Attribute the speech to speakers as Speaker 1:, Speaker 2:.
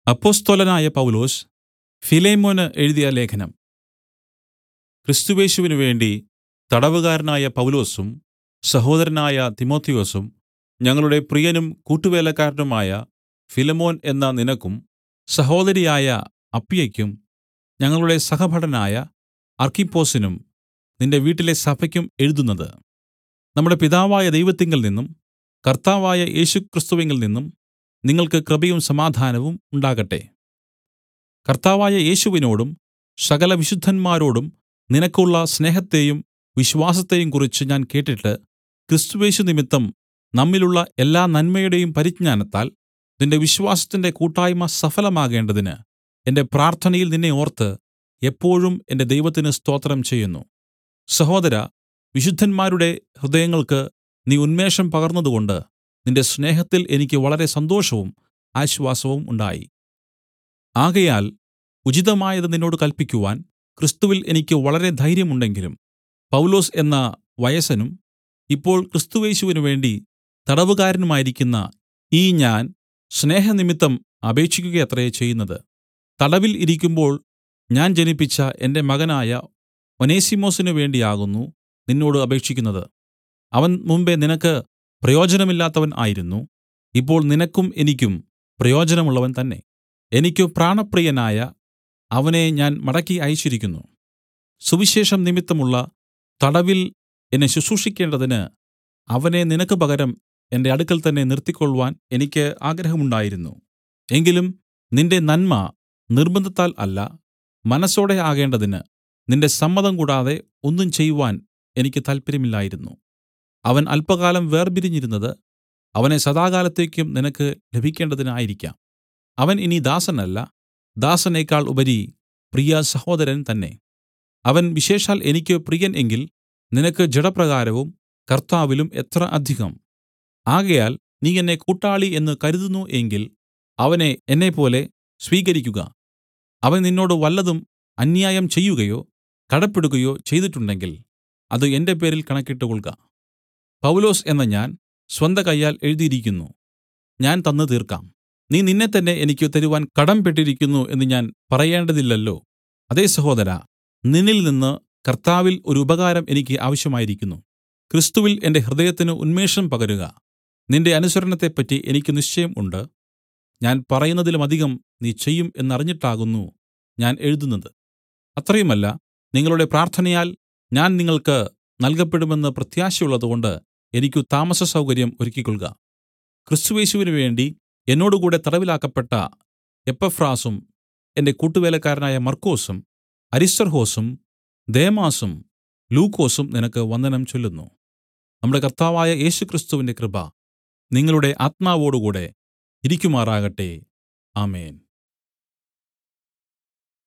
Speaker 1: അപ്പൊസ്തലനായ പൗലൊസ് ഫിലേമോന് എഴുതിയ ലേഖനം ക്രിസ്തുയേശുവിനു വേണ്ടി തടവുകാരനായ പൗലൊസും സഹോദരനായ തിമൊഥെയൊസും ഞങ്ങളുടെ പ്രിയനും കൂട്ടുവേലക്കാരനുമായ ഫിലേമോൻ എന്ന നിനക്കും സഹോദരിയായ അപ്പിയയ്ക്കും ഞങ്ങളുടെ സഹഭടനായ അർക്കിപ്പൊസിനും നിന്റെ വീട്ടിലെ സഭയ്ക്കും എഴുതുന്നത് നമ്മുടെ പിതാവായ ദൈവത്തിങ്കൽ നിന്നും കർത്താവായ യേശുക്രിസ്തുവിങ്കൽ നിന്നും നിങ്ങൾക്ക് കൃപയും സമാധാനവും ഉണ്ടാകട്ടെ കർത്താവായ യേശുവിനോടും സകല വിശുദ്ധന്മാരോടും നിനക്കുള്ള സ്നേഹത്തെയും വിശ്വാസത്തെയും കുറിച്ച് ഞാൻ കേട്ടിട്ട് ക്രിസ്തുയേശു നിമിത്തം നമ്മിലുള്ള എല്ലാ നന്മയുടെയും പരിജ്ഞാനത്താൽ നിന്റെ വിശ്വാസത്തിന്റെ കൂട്ടായ്മ സഫലമാകേണ്ടതിന് എന്റെ പ്രാർത്ഥനയിൽ നിന്നെ ഓർത്ത് എപ്പോഴും എന്റെ ദൈവത്തിന് സ്തോത്രം ചെയ്യുന്നു സഹോദരാ വിശുദ്ധന്മാരുടെ ഹൃദയങ്ങൾക്ക് നീ ഉന്മേഷം പകർന്നതുകൊണ്ട് നിന്റെ സ്നേഹത്തിൽ എനിക്ക് വളരെ സന്തോഷവും ആശ്വാസവും ഉണ്ടായി ആകയാൽ ഉചിതമായത് നിന്നോട് കൽപ്പിക്കുവാൻ ക്രിസ്തുവിൽ എനിക്ക് വളരെ ധൈര്യമുണ്ടെങ്കിലും പൗലൊസ് എന്ന വയസ്സനും ഇപ്പോൾ ക്രിസ്തുയേശുവിനു വേണ്ടി തടവുകാരനുമായിരിക്കുന്ന ഈ ഞാൻ സ്നേഹനിമിത്തം അപേക്ഷിക്കുകയത്രേ ചെയ്യുന്നത് തടവിൽ ഇരിക്കുമ്പോൾ ഞാൻ ജനിപ്പിച്ച എന്റെ മകനായ ഒനേസിമൊസിനു വേണ്ടിയാകുന്നു നിന്നോട് അപേക്ഷിക്കുന്നത് അവൻ മുമ്പെ നിനക്ക് പ്രയോജനമില്ലാത്തവൻ ആയിരുന്നു ഇപ്പോൾ നിനക്കും എനിക്കും പ്രയോജനമുള്ളവൻ തന്നെ എനിക്ക് പ്രാണപ്രിയനായ അവനെ ഞാൻ മടക്കി അയച്ചിരിക്കുന്നു സുവിശേഷം നിമിത്തമുള്ള തടവിൽ എന്നെ ശുശ്രൂഷിക്കേണ്ടതിന് അവനെ നിനക്ക് പകരം എന്റെ അടുക്കൽ തന്നെ നിർത്തിക്കൊൾവാൻ എനിക്ക് ആഗ്രഹമുണ്ടായിരുന്നു എങ്കിലും നിന്റെ നന്മ നിർബന്ധത്താൽ അല്ല മനസ്സോടെ ആകേണ്ടതിന് നിന്റെ സമ്മതം കൂടാതെ ഒന്നും ചെയ്‌വാൻ എനിക്ക് താല്പര്യമില്ലായിരുന്നു അവൻ അല്പകാലം വേർപിരിഞ്ഞിരുന്നത് അവനെ സദാകാലത്തേക്കും നിനക്ക് ലഭിക്കേണ്ടതിനായിരിക്കാം അവൻ ഇനി ദാസനല്ല ദാസനേക്കാൾ ഉപരി പ്രിയ സഹോദരൻ തന്നെ അവൻ വിശേഷാൽ എനിക്ക് പ്രിയൻ എങ്കിൽ നിനക്ക് ജഡപ്രകാരവും കർത്താവിലും എത്ര അധികം ആകയാൽ നീ എന്നെ കൂട്ടാളി എന്ന് കരുതുന്നു എങ്കിൽ അവനെ എന്നെപ്പോലെ സ്വീകരിക്കുക അവൻ നിന്നോട് വല്ലതും അന്യായം ചെയ്യുകയോ കടപ്പെടുകയോ ചെയ്തിട്ടുണ്ടെങ്കിൽ അത് എന്റെ പേരിൽ കണക്കിട്ടുകൊൾക പൗലൊസ് എന്ന ഞാൻ സ്വന്ത കയ്യാൽ എഴുതിയിരിക്കുന്നു ഞാൻ തന്നു തീർക്കാം നീ നിന്നെത്തന്നെ എനിക്ക് തരുവാൻ കടംപെട്ടിരിക്കുന്നു എന്ന് ഞാൻ പറയേണ്ടതില്ലല്ലോ അതേ സഹോദരാ നിന്നിൽ നിന്ന് കർത്താവിൽ ഒരു ഉപകാരം എനിക്ക് ആവശ്യമായിരിക്കുന്നു ക്രിസ്തുവിൽ എന്റെ ഹൃദയത്തിന് ഉന്മേഷം പകരുക നിന്റെ അനുസരണത്തെപ്പറ്റി എനിക്ക് നിശ്ചയം ഉണ്ട് ഞാൻ പറയുന്നതിലുമധികം നീ ചെയ്യും എന്നറിഞ്ഞിട്ടാകുന്നു ഞാൻ എഴുതുന്നത് അത്രയുമല്ല നിങ്ങളുടെ പ്രാർത്ഥനയാൽ ഞാൻ നിങ്ങൾക്ക് നൽകപ്പെടുമെന്ന് പ്രത്യാശയുള്ളതുകൊണ്ട് എനിക്ക് താമസ സൗകര്യം ഒരുക്കിക്കൊള്ളുക ക്രിസ്തുയേശുവിനു വേണ്ടി എന്നോടുകൂടെ തടവിലാക്കപ്പെട്ട എപ്പഫ്രാസും എന്റെ കൂട്ടുവേലക്കാരനായ മർക്കൊസും അരിസ്തർഹൊസും ദേമാസും ലൂക്കോസും നിനക്ക് വന്ദനം ചൊല്ലുന്നു നമ്മുടെ കർത്താവായ യേശുക്രിസ്തുവിന്റെ കൃപ നിങ്ങളുടെ ആത്മാവോടുകൂടെ ഇരിക്കുമാറാകട്ടെ ആമേൻ